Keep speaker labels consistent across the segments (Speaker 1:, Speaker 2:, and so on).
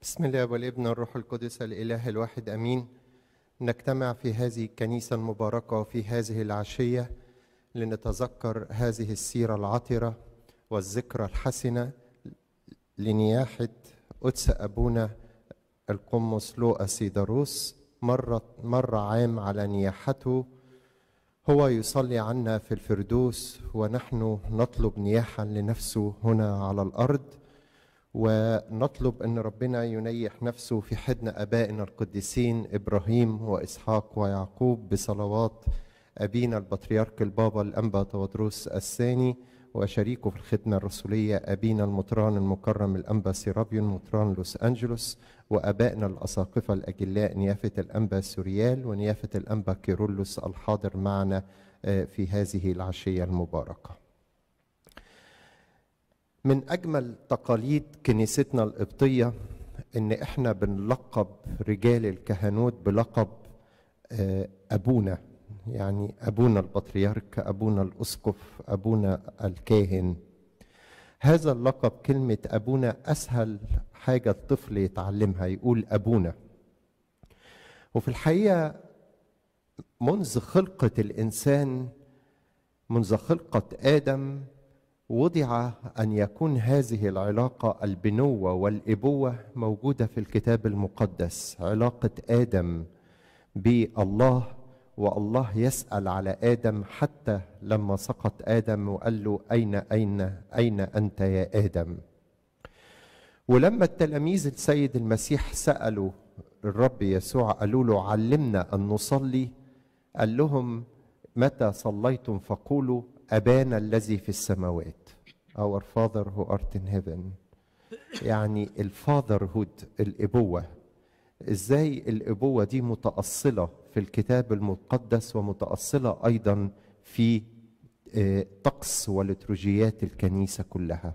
Speaker 1: بسم الله والابن والروح القدس الإله الواحد أمين نجتمع في هذه الكنيسة المباركة وفي هذه العشية لنتذكر هذه السيرة العطرة والذكرى الحسنة لنياحة قدس أبونا القمص لوقا سيداروس مرة مر عام على نياحته هو يصلي عنا في الفردوس ونحن نطلب نياحا لنفسه هنا على الأرض ونطلب ان ربنا ينيح نفسه في حضن ابائنا القديسين ابراهيم واسحاق ويعقوب بصلوات ابينا البطريرك البابا الانبا تودروس الثاني وشريكه في الخدمه الرسوليه ابينا المطران المكرم الانبا سيرابيون مطران لوس انجلوس وابائنا الاساقفه الاجلاء نيافه الانبا سوريال ونيافه الانبا كيرلس الحاضر معنا في هذه العشيه المباركه. من اجمل تقاليد كنيستنا القبطيه ان احنا بنلقب رجال الكهنوت بلقب ابونا يعني ابونا البطريرك ابونا الاسقف ابونا الكاهن هذا اللقب كلمه ابونا اسهل حاجه الطفل يتعلمها يقول ابونا وفي الحقيقه منذ خلقه الانسان منذ خلقه ادم وضع ان يكون هذه العلاقه البنوه والابوه موجوده في الكتاب المقدس علاقه ادم بالله والله يسال على ادم حتى لما سقط ادم وقال له اين اين اين انت يا ادم ولما التلاميذ السيد المسيح سالوا الرب يسوع قالوا له علمنا ان نصلي قال لهم متى صليتم فقولوا ابانا الذي في السماوات our father who art in heaven يعني الفاذرهود الابوه ازاي الابوه دي متاصله في الكتاب المقدس ومتاصله ايضا في طقس ولتروجيات الكنيسه كلها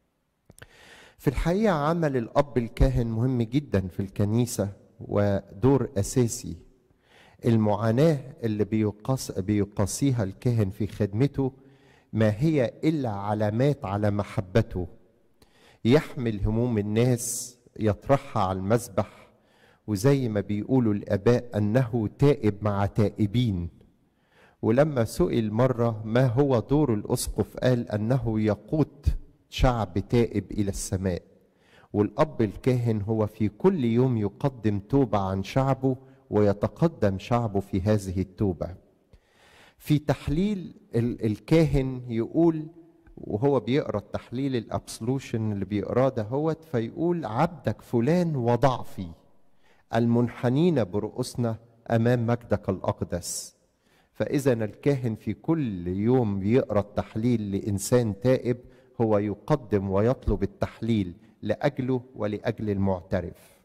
Speaker 1: في الحقيقه عمل الاب الكاهن مهم جدا في الكنيسه ودور اساسي المعاناه اللي بيقاس بيقاسيها الكاهن في خدمته ما هي الا علامات على محبته يحمل هموم الناس يطرحها على المذبح وزي ما بيقولوا الاباء انه تائب مع تائبين ولما سئل مره ما هو دور الاسقف قال انه يقود شعب تائب الى السماء والاب الكاهن هو في كل يوم يقدم توبه عن شعبه ويتقدم شعبه في هذه التوبه في تحليل الكاهن يقول وهو بيقرا التحليل الابسولوشن اللي بيقراه دهوت فيقول عبدك فلان وضعفي المنحنين برؤوسنا امام مجدك الاقدس فاذا الكاهن في كل يوم بيقرا التحليل لانسان تائب هو يقدم ويطلب التحليل لاجله ولاجل المعترف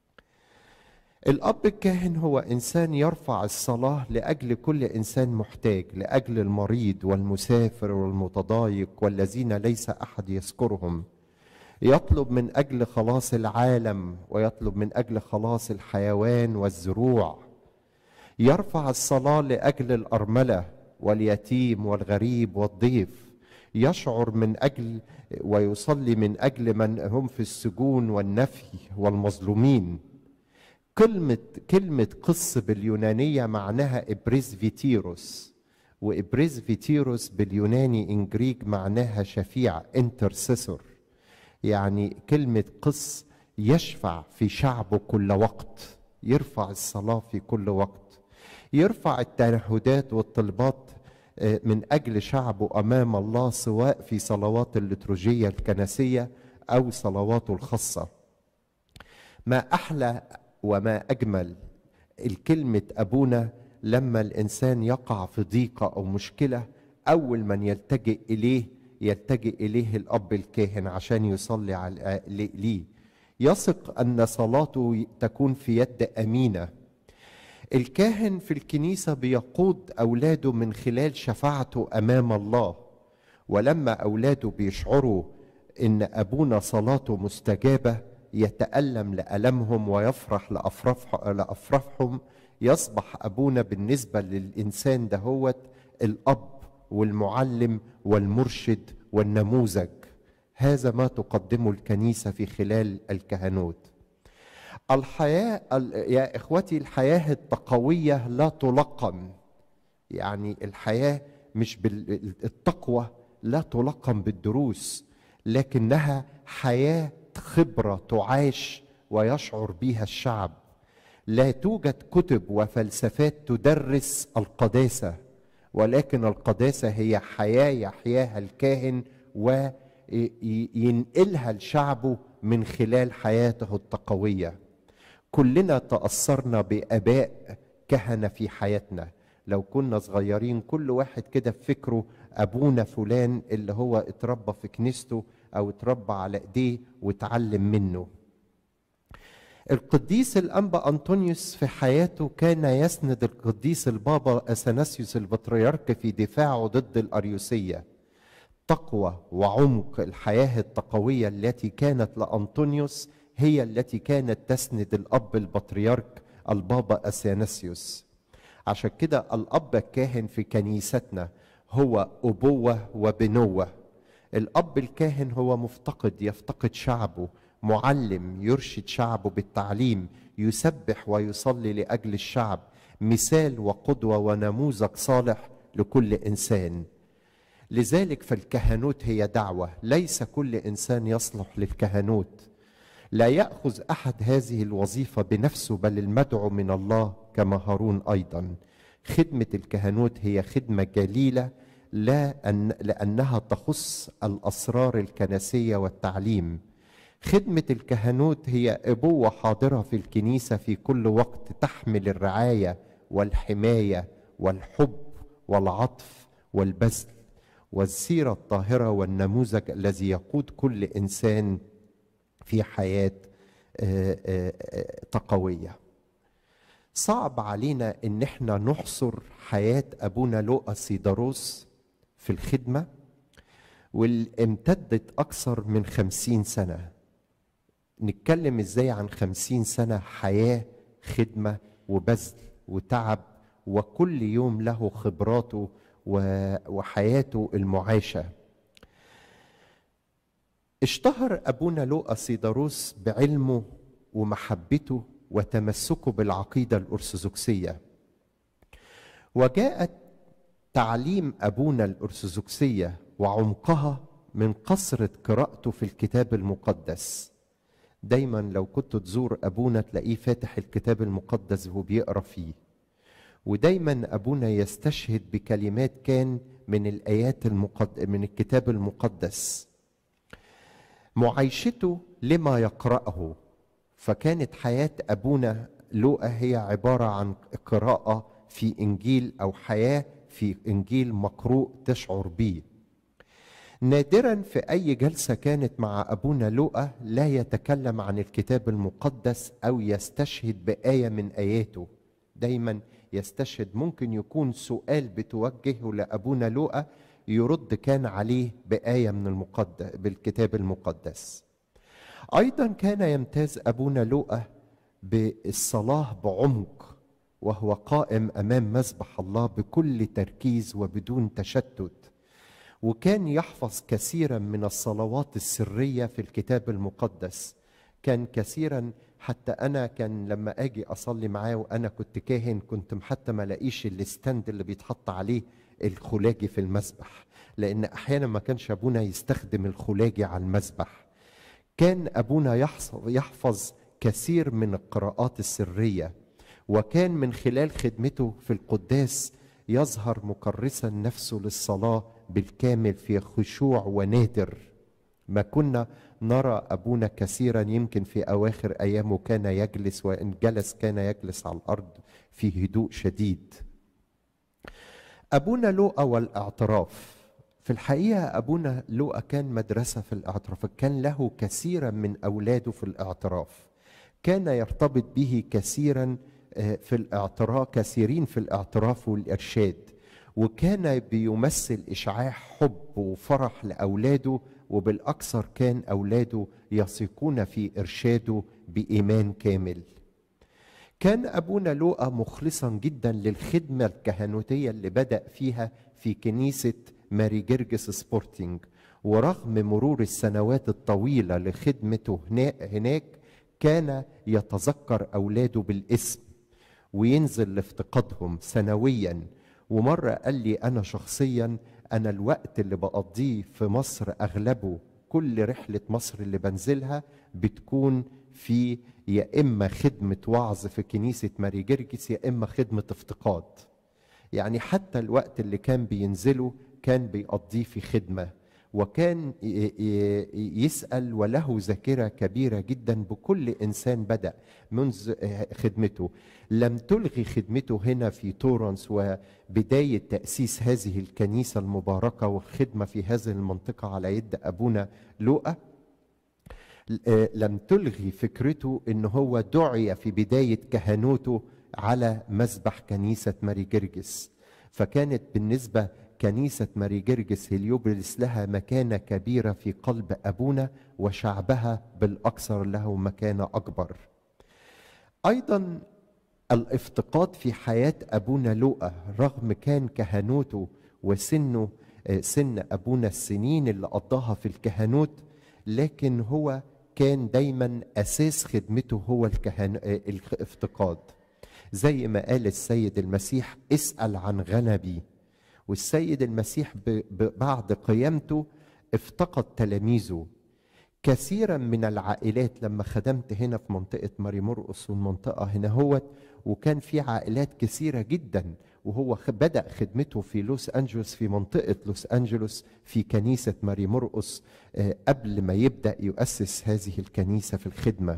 Speaker 1: الاب الكاهن هو انسان يرفع الصلاه لاجل كل انسان محتاج لاجل المريض والمسافر والمتضايق والذين ليس احد يذكرهم يطلب من اجل خلاص العالم ويطلب من اجل خلاص الحيوان والزروع يرفع الصلاه لاجل الارمله واليتيم والغريب والضيف يشعر من اجل ويصلي من اجل من هم في السجون والنفي والمظلومين كلمة كلمة قص باليونانية معناها إبريزفيتيروس وإبريزفيتيروس باليوناني إن جريك معناها شفيع انترسيسور يعني كلمة قص يشفع في شعبه كل وقت يرفع الصلاة في كل وقت يرفع التنهدات والطلبات من أجل شعبه أمام الله سواء في صلوات الليتروجية الكنسية أو صلواته الخاصة ما أحلى وما اجمل الكلمه ابونا لما الانسان يقع في ضيقه او مشكله اول من يلتجئ اليه يلتجئ اليه الاب الكاهن عشان يصلي على ليه يثق ان صلاته تكون في يد امينه الكاهن في الكنيسه بيقود اولاده من خلال شفاعته امام الله ولما اولاده بيشعروا ان ابونا صلاته مستجابه يتألم لألمهم ويفرح لأفرح لأفرحهم يصبح أبونا بالنسبة للإنسان دهوت الأب والمعلم والمرشد والنموذج هذا ما تقدمه الكنيسة في خلال الكهنوت الحياة ال- يا إخوتي الحياة التقوية لا تلقن يعني الحياة مش بالتقوى لا تلقن بالدروس لكنها حياة خبرة تعاش ويشعر بها الشعب لا توجد كتب وفلسفات تدرس القداسة ولكن القداسة هي حياة يحياها الكاهن وينقلها لشعبه من خلال حياته التقوية كلنا تأثرنا بآباء كهنة في حياتنا لو كنا صغيرين كل واحد كده في فكره أبونا فلان اللي هو اتربى في كنيسته أو اتربى على إيديه واتعلم منه القديس الأنبا أنطونيوس في حياته كان يسند القديس البابا أثناسيوس البطريرك في دفاعه ضد الأريوسية تقوى وعمق الحياة التقوية التي كانت لأنطونيوس هي التي كانت تسند الأب البطريرك البابا أثناسيوس عشان كده الأب الكاهن في كنيستنا هو أبوة وبنوة الأب الكاهن هو مفتقد يفتقد شعبه معلم يرشد شعبه بالتعليم يسبح ويصلي لأجل الشعب مثال وقدوة ونموذج صالح لكل إنسان لذلك فالكهنوت هي دعوة ليس كل إنسان يصلح للكهنوت لا يأخذ أحد هذه الوظيفة بنفسه بل المدعو من الله كما هارون أيضا خدمة الكهنوت هي خدمة جليلة لا أن لأنها تخص الأسرار الكنسية والتعليم خدمة الكهنوت هي أبوة حاضرة في الكنيسة في كل وقت تحمل الرعاية والحماية والحب والعطف والبذل والسيرة الطاهرة والنموذج الذي يقود كل إنسان في حياة آه، آه، آه، تقوية صعب علينا ان احنا نحصر حياة ابونا لوقا سيداروس في الخدمة والامتدت اكثر من خمسين سنة نتكلم ازاي عن خمسين سنة حياة خدمة وبذل وتعب وكل يوم له خبراته و- وحياته المعاشة اشتهر ابونا لوقا سيداروس بعلمه ومحبته وتمسكه بالعقيده الارثوذكسيه وجاءت تعليم ابونا الارثوذكسيه وعمقها من كثره قراءته في الكتاب المقدس دايما لو كنت تزور ابونا تلاقيه فاتح الكتاب المقدس وهو بيقرا فيه ودايما ابونا يستشهد بكلمات كان من الايات المقد... من الكتاب المقدس معايشته لما يقرأه فكانت حياة أبونا لوقا هي عبارة عن قراءة في إنجيل أو حياة في إنجيل مقروء تشعر به نادرا في أي جلسة كانت مع أبونا لوقا لا يتكلم عن الكتاب المقدس أو يستشهد بآية من آياته دايما يستشهد ممكن يكون سؤال بتوجهه لأبونا لوقا يرد كان عليه بآية من المقدس بالكتاب المقدس أيضا كان يمتاز أبونا لوقا بالصلاة بعمق وهو قائم أمام مذبح الله بكل تركيز وبدون تشتت وكان يحفظ كثيرا من الصلوات السرية في الكتاب المقدس كان كثيرا حتى أنا كان لما أجي أصلي معاه وأنا كنت كاهن كنت حتى ما لاقيش الستاند اللي بيتحط عليه الخلاجي في المسبح لأن أحيانا ما كانش أبونا يستخدم الخلاجي على المسبح كان أبونا يحفظ, يحفظ كثير من القراءات السرية وكان من خلال خدمته في القداس يظهر مكرسا نفسه للصلاة بالكامل في خشوع ونادر ما كنا نرى أبونا كثيرا يمكن في أواخر أيامه كان يجلس وإن جلس كان يجلس على الأرض في هدوء شديد أبونا لوقا والاعتراف في الحقيقة أبونا لوقا كان مدرسة في الاعتراف كان له كثيرا من أولاده في الاعتراف كان يرتبط به كثيرا في الاعتراف كثيرين في الاعتراف والإرشاد وكان بيمثل إشعاع حب وفرح لأولاده وبالأكثر كان أولاده يثقون في إرشاده بإيمان كامل كان أبونا لوقا مخلصا جدا للخدمة الكهنوتية اللي بدأ فيها في كنيسة ماري جرجس سبورتينج ورغم مرور السنوات الطويلة لخدمته هناك كان يتذكر اولاده بالاسم وينزل لافتقادهم سنويا ومره قال لي انا شخصيا انا الوقت اللي بقضيه في مصر اغلبه كل رحله مصر اللي بنزلها بتكون في يا اما خدمه وعظ في كنيسه ماري جرجس يا اما خدمه افتقاد يعني حتى الوقت اللي كان بينزله كان بيقضيه في خدمه وكان يسال وله ذاكره كبيره جدا بكل انسان بدا منذ خدمته لم تلغي خدمته هنا في تورنس وبدايه تاسيس هذه الكنيسه المباركه والخدمه في هذه المنطقه على يد ابونا لوقا لم تلغي فكرته ان هو دعي في بدايه كهنوته على مذبح كنيسه ماري جرجس فكانت بالنسبه كنيسة ماري جرجس هليوبلس لها مكانة كبيرة في قلب أبونا وشعبها بالأكثر له مكانة أكبر أيضا الافتقاد في حياة أبونا لوقا رغم كان كهنوته وسنه سن أبونا السنين اللي قضاها في الكهنوت لكن هو كان دايما أساس خدمته هو الكهن... الافتقاد زي ما قال السيد المسيح اسأل عن غنبي والسيد المسيح بعد قيامته افتقد تلاميذه كثيرا من العائلات لما خدمت هنا في منطقة ماري مرقس والمنطقة هنا هو وكان في عائلات كثيرة جدا وهو بدأ خدمته في لوس أنجلوس في منطقة لوس أنجلوس في كنيسة ماري مرقس قبل ما يبدأ يؤسس هذه الكنيسة في الخدمة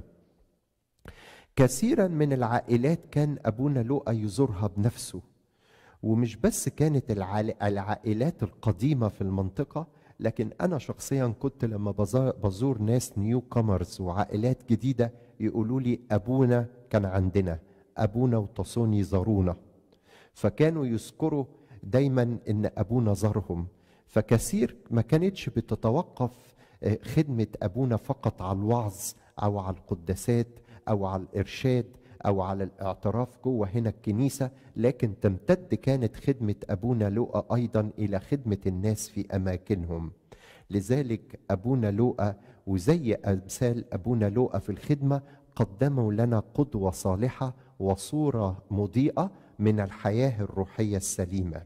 Speaker 1: كثيرا من العائلات كان أبونا لوقا يزورها بنفسه ومش بس كانت العائلات القديمة في المنطقة لكن أنا شخصيا كنت لما بزور ناس نيو كومرز وعائلات جديدة يقولوا لي أبونا كان عندنا أبونا وتصوني زارونا فكانوا يذكروا دايما إن أبونا زارهم فكثير ما كانتش بتتوقف خدمة أبونا فقط على الوعظ أو على القداسات أو على الإرشاد او على الاعتراف جوه هنا الكنيسه لكن تمتد كانت خدمه ابونا لوقا ايضا الى خدمه الناس في اماكنهم لذلك ابونا لوقا وزي امثال ابونا لوقا في الخدمه قدموا لنا قدوه صالحه وصوره مضيئه من الحياه الروحيه السليمه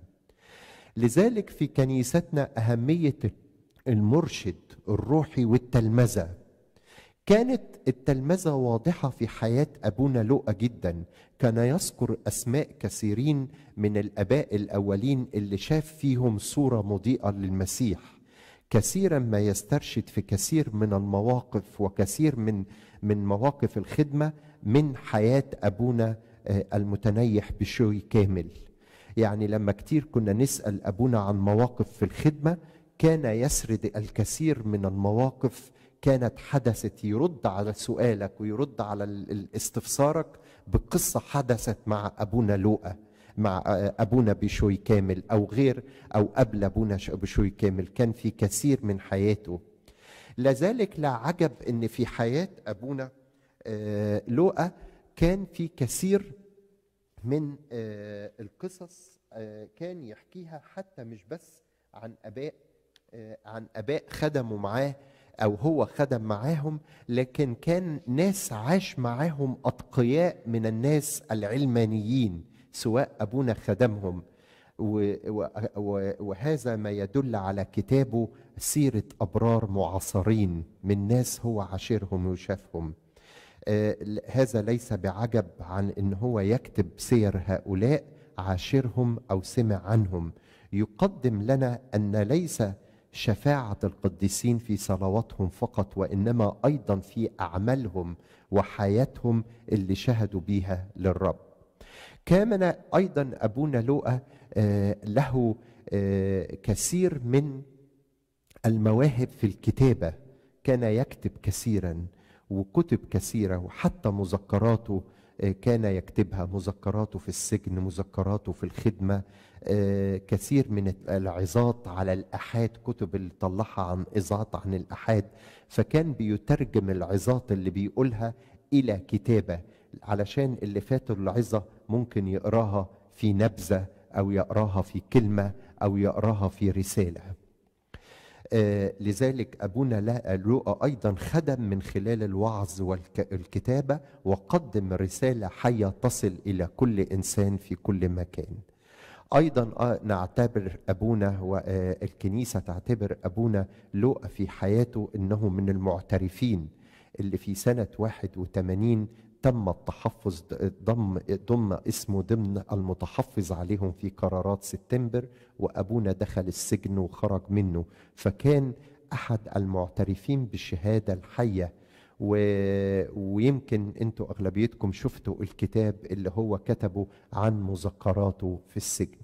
Speaker 1: لذلك في كنيستنا اهميه المرشد الروحي والتلمذه كانت التلمذة واضحة في حياة أبونا لوقا جدا كان يذكر أسماء كثيرين من الآباء الأولين اللي شاف فيهم صورة مضيئة للمسيح كثيرا ما يسترشد في كثير من المواقف وكثير من من مواقف الخدمة من حياة أبونا المتنيح بشوي كامل يعني لما كتير كنا نسأل أبونا عن مواقف في الخدمة كان يسرد الكثير من المواقف كانت حدثت يرد على سؤالك ويرد على استفسارك بقصة حدثت مع أبونا لوقا مع أبونا بشوي كامل أو غير أو قبل أبونا بشوي كامل كان في كثير من حياته لذلك لا عجب أن في حياة أبونا لوقا كان في كثير من القصص كان يحكيها حتى مش بس عن أباء عن أباء خدموا معاه او هو خدم معاهم لكن كان ناس عاش معاهم اتقياء من الناس العلمانيين سواء ابونا خدمهم وهذا ما يدل على كتابه سيره ابرار معاصرين من ناس هو عاشرهم وشافهم هذا ليس بعجب عن ان هو يكتب سير هؤلاء عاشرهم او سمع عنهم يقدم لنا ان ليس شفاعة القديسين في صلواتهم فقط وإنما أيضا في أعمالهم وحياتهم اللي شهدوا بيها للرب كان أيضا أبونا لوقا له كثير من المواهب في الكتابة كان يكتب كثيرا وكتب كثيرة وحتى مذكراته كان يكتبها مذكراته في السجن مذكراته في الخدمة كثير من العظات على الأحاد كتب اللي طلعها عن عظات عن الأحاد فكان بيترجم العظات اللي بيقولها إلى كتابة علشان اللي فاتوا العظة ممكن يقراها في نبذة أو يقراها في كلمة أو يقراها في رسالة آه، لذلك أبونا لا- لوقا أيضا خدم من خلال الوعظ والكتابة وقدم رسالة حية تصل إلى كل إنسان في كل مكان ايضا آه، نعتبر ابونا والكنيسه تعتبر ابونا لوقا في حياته انه من المعترفين اللي في سنه 81 تم التحفظ ضم ضم اسمه ضمن المتحفظ عليهم في قرارات سبتمبر وابونا دخل السجن وخرج منه فكان احد المعترفين بالشهاده الحيه و... ويمكن انتوا اغلبيتكم شفتوا الكتاب اللي هو كتبه عن مذكراته في السجن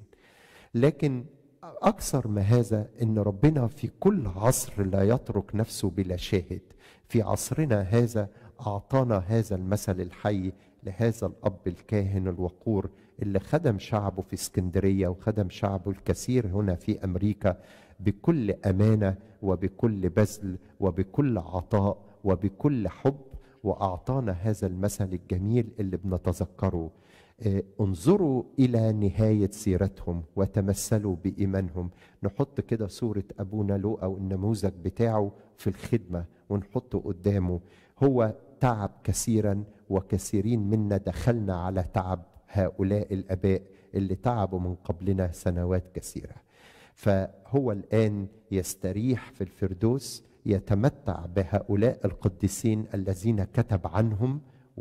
Speaker 1: لكن اكثر ما هذا ان ربنا في كل عصر لا يترك نفسه بلا شاهد في عصرنا هذا اعطانا هذا المثل الحي لهذا الاب الكاهن الوقور اللي خدم شعبه في اسكندريه وخدم شعبه الكثير هنا في امريكا بكل امانه وبكل بذل وبكل عطاء وبكل حب واعطانا هذا المثل الجميل اللي بنتذكره آه، انظروا الى نهايه سيرتهم وتمثلوا بايمانهم نحط كده صوره ابونا لوقا والنموذج بتاعه في الخدمه ونحطه قدامه هو تعب كثيرا وكثيرين منا دخلنا على تعب هؤلاء الاباء اللي تعبوا من قبلنا سنوات كثيره فهو الان يستريح في الفردوس يتمتع بهؤلاء القديسين الذين كتب عنهم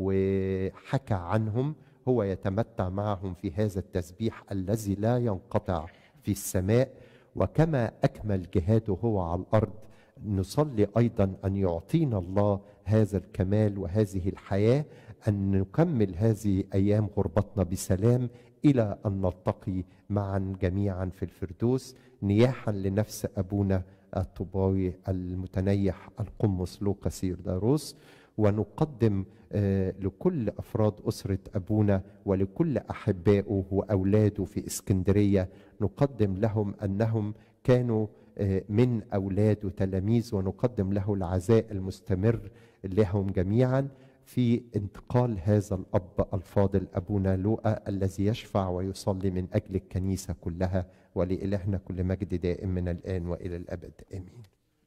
Speaker 1: وحكى عنهم هو يتمتع معهم في هذا التسبيح الذي لا ينقطع في السماء وكما اكمل جهاده هو على الارض نصلي ايضا ان يعطينا الله هذا الكمال وهذه الحياه ان نكمل هذه ايام غربتنا بسلام الى ان نلتقي معا جميعا في الفردوس نياحا لنفس ابونا الطوباوي المتنيح القمص لوقا داروس ونقدم آه، لكل افراد اسره ابونا ولكل احبائه واولاده في اسكندريه نقدم لهم انهم كانوا آه، من اولاد وتلاميذ ونقدم له العزاء المستمر لهم جميعا في انتقال هذا الاب الفاضل ابونا لوقا الذي يشفع ويصلي من اجل الكنيسه كلها ولالهنا كل مجد دائم من الان والى الابد امين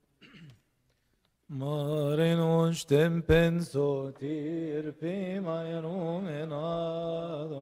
Speaker 2: Mare non stem penso tir prima e nomenado